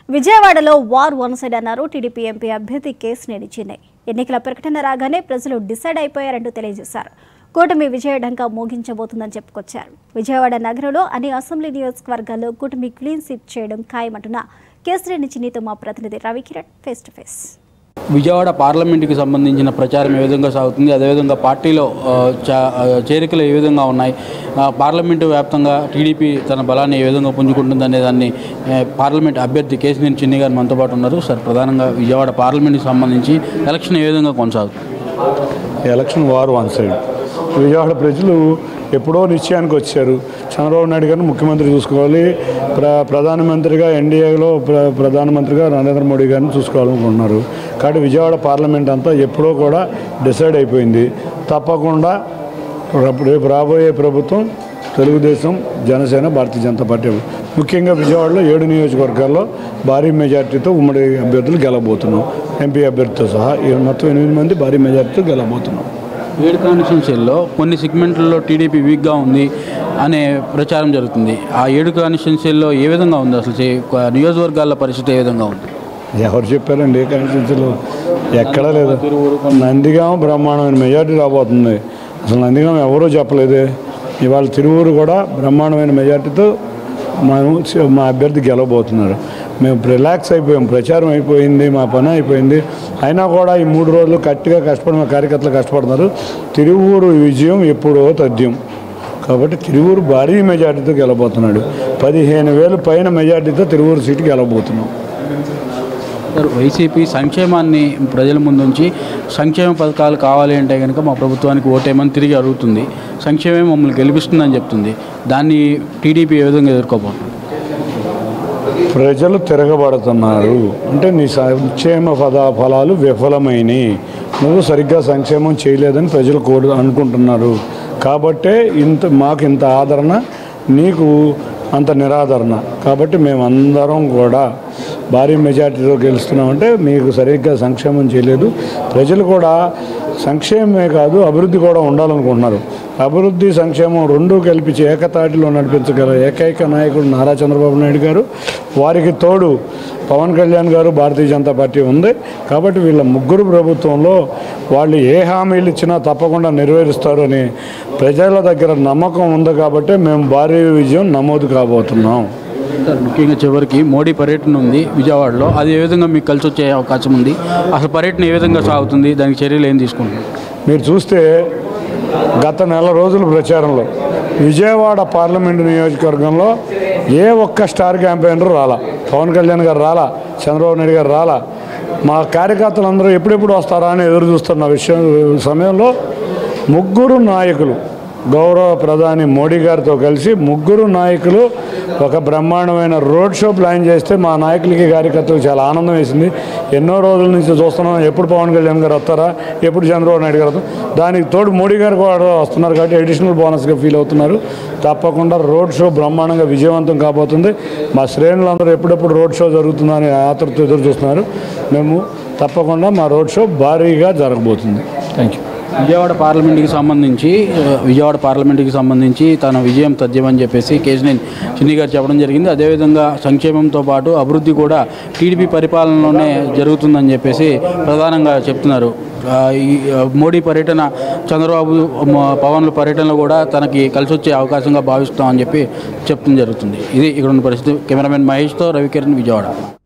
విజయవాడలో war one side అన్నారు TDP MP అభ్యర్థి కేసినేని చిన్నయ్ ఎన్నికల ప్రకటన రాగానే ప్రజలు డిసైడ్ అయిపోయారంటూ తెలియజేశారు కూటమి విజయఢంకా మోగించబోతుందని చెప్పుకొచ్చారు విజయవాడ నగరంలో అన్ని అసెంబ్లీ నియోజకవర్గాల్లో కూటమి క్లీన్ స్వీప్ చేయడం ఖాయమంటున్న కేసినేని చిన్నితో మా ప్రతినిధి Ravikiran face to face Vijayawada పార్లమెంటుకి సంబంధించిన ప్రచారం ఏ విధంగా సాగుతుంది అదేవిధంగా పార్టీలో ఆ, చా- ఆ, చేరికలు ఏ విధంగా ఉన్నాయి ఆ, పార్లమెంటు వ్యాప్తంగా టీడీపీ తన బలాన్ని ఏ విధంగా పుంజుకుంటుంది అనే దాన్ని ఆ, పార్లమెంట్ అభ్యర్థి కేసినేని చిన్ని గారు మనతో పాటు ఉన్నారు సార్ ప్రధానంగా విజయవాడ పార్లమెంట్కి సంబంధించి ఎలక్షన్ ఏ విధంగా కొనసాగుతుంది election war one side Vijayawada ప్రజలు ఎప్పుడో నిశ్చయానికి వచ్చారు చంద్రబాబు నాయుడు గారిని ముఖ్యమంత్రి చూసుకోవాలి ప్ర ప్రధానమంత్రిగా ఎన్డీఏలో ప్ర ప్రధానమంత్రిగా నరేంద్ర మోడీ గారిని చూసుకోవాలనుకుంటున్నారు కాబట్టి విజయవాడ పార్లమెంట్ అంతా ఎప్పుడో కూడా డిసైడ్ అయిపోయింది తప్పకుండా రేపు- రేపు రాబోయే ప్రభుత్వం తెలుగుదేశం జనసేన భారతీయ జనతా పార్టీ ముఖ్యంగా విజయవాడలో ఏడు నియోజకవర్గాల్లో భారీ మెజార్టీతో ఉమ్మడి అభ్యర్థులు గెలవబోతున్నాం ఎంపీ అభ్యర్థితో సహా ఈ మొత్తం ఎనిమిది మంది భారీ మెజార్టీతో గెలవబోతున్నాం ఏడు కాన్స్టిట్యున్సీల్లో కొన్ని సెగ్మెంట్లలో టీడీపీ వీక్గా ఉంది అనే ప్రచారం జరుగుతుంది ఆ ఏడు కాన్స్టిట్యున్సీల్లో ఏ విధంగా ఉంది అసలు చే- నియోజకవర్గాల పరిస్థితి ఏ విధంగా ఉంది ఎవరు చెప్పారండి ఏ కాన్స్టిట్యూన్సీలో ఎక్కడా లేదు నందిగామ బ్రహ్మాండమైన మెజార్టీ రాబోతుంది అసలు నందిగామ ఎవరూ చెప్పలేదే ఇవాళ తిరువురు కూడా బ్రహ్మాండమైన మెజార్టీతో మేము మా అభ్యర్థి గెలవబోతున్నారు మేము రిలాక్స్ అయిపోయాం ప్రచారం అయిపోయింది మా పని అయిపోయింది అయినా కూడా ఈ మూడు రోజులు గట్టిగా కష్టపడి మా కార్యకర్తలు కష్టపడుతున్నారు తిరువూరు విజయం ఎప్పుడో తథ్యం కాబట్టి తిరువూరు భారీ మెజార్టీతో గెలబోతున్నాడు పదిహేను వేలు పైన మెజార్టీతో తిరువూరు సీటు గెలబోతున్నాం సార్ వైసీపీ సంక్షేమాన్ని ప్రజల ముందు ఉంచి సంక్షేమ పథకాలు కావాలి అంటే కనుక మా ప్రభుత్వానికి ఓటేమని తిరిగి అడుగుతుంది సంక్షేమమే మమ్మల్ని గెలిపిస్తుందని చెప్తుంది దాన్ని టీడీపీ ఏ విధంగా ఎదుర్కోబోతుంది ప్రజలు తిరగబడుతున్నారు అంటే నీ సంక్షేమ పద ఫలాలు విఫలమైనవి నువ్వు సరిగ్గా సంక్షేమం చేయలేదని ప్రజలు కోరు అనుకుంటున్నారు కాబట్టే ఇంత మాకు ఇంత ఆదరణ నీకు అంత నిరాదరణ కాబట్టి మేమందరం కూడా భారీ మెజార్టీతో గెలుస్తున్నామంటే మీకు సరిగ్గా సంక్షేమం చేయలేదు ప్రజలు కూడా సంక్షేమమే కాదు అభివృద్ధి కూడా ఉండాలనుకుంటున్నారు అభివృద్ధి సంక్షేమం రెండూ కల్పించి ఏకతాటిలో నడిపించగల ఏకైక నాయకుడు నారా చంద్రబాబు నాయుడు గారు వారికి తోడు పవన్ కళ్యాణ్ గారు భారతీయ జనతా పార్టీ ఉంది కాబట్టి వీళ్ళ ముగ్గురు ప్రభుత్వంలో వాళ్ళు ఏ హామీలు ఇచ్చినా తప్పకుండా నెరవేరుస్తారు అని ప్రజల దగ్గర నమ్మకం ఉంది కాబట్టి మేము భారీ విజయం నమోదు కాబోతున్నాం సార్ ముఖ్యంగా చివరికి మోడీ పర్యటన ఉంది విజయవాడలో అది ఏ విధంగా మీకు కలిసి వచ్చే అవకాశం ఉంది అసలు పర్యటన ఏ విధంగా సాగుతుంది దానికి చర్యలు ఏం తీసుకుంటున్నారు మీరు చూస్తే గత నెల రోజుల ప్రచారంలో విజయవాడ పార్లమెంటు నియోజకవర్గంలో ఏ ఒక్క స్టార్ క్యాంపెయినర్ రాలా పవన్ కళ్యాణ్ గారు రాలా చంద్రబాబు నాయుడు గారు రాలా మా కార్యకర్తలందరూ ఎప్పుడెప్పుడు వస్తారా అని ఎదురు చూస్తున్న విషయం సమయంలో ముగ్గురు నాయకులు గౌరవ ప్రధాని మోడీ గారితో కలిసి ముగ్గురు నాయకులు ఒక బ్రహ్మాండమైన రోడ్ షో ప్లాన్ చేస్తే మా నాయకులకి కార్యకర్తలకు చాలా ఆనందం వేసింది ఎన్నో రోజుల నుంచి చూస్తున్నాం ఎప్పుడు పవన్ కళ్యాణ్ గారు వస్తారా ఎప్పుడు చంద్రబాబు నాయుడు గారు వస్తారా దానికి తోడు మోడీ గారు కూడా వస్తున్నారు కాబట్టి అడిషనల్ బోనస్గా ఫీల్ అవుతున్నారు తప్పకుండా రోడ్ షో బ్రహ్మాండంగా విజయవంతం కాబోతుంది మా శ్రేణులందరూ ఎప్పుడెప్పుడు రోడ్ షో జరుగుతుందని ఆతృత ఎదురు చూస్తున్నారు మేము తప్పకుండా మా రోడ్ షో భారీగా జరగబోతుంది థ్యాంక్ యూ విజయవాడ పార్లమెంట్కి సంబంధించి ఆ, విజయవాడ పార్లమెంట్కి సంబంధించి తన విజయం తథ్యమని చెప్పేసి కేసినేని చిన్ని గారు చెప్పడం జరిగింది అదేవిధంగా సంక్షేమంతో పాటు అభివృద్ధి కూడా టీడీపీ పరిపాలనలోనే జరుగుతుందని చెప్పేసి ప్రధానంగా చెప్తున్నారు ఆ, ఈ ఆ, మోడీ పర్యటన చంద్రబాబు మ- పవన్ల పర్యటనలో కూడా తనకి కలిసి వచ్చే అవకాశంగా భావిస్తామని చెప్పి చెప్తుంది జరుగుతుంది ఇది ఇక్కడ ఉన్న పరిస్థితి కెమెరామెన్ మహేష్తో రవికిరణ్ విజయవాడ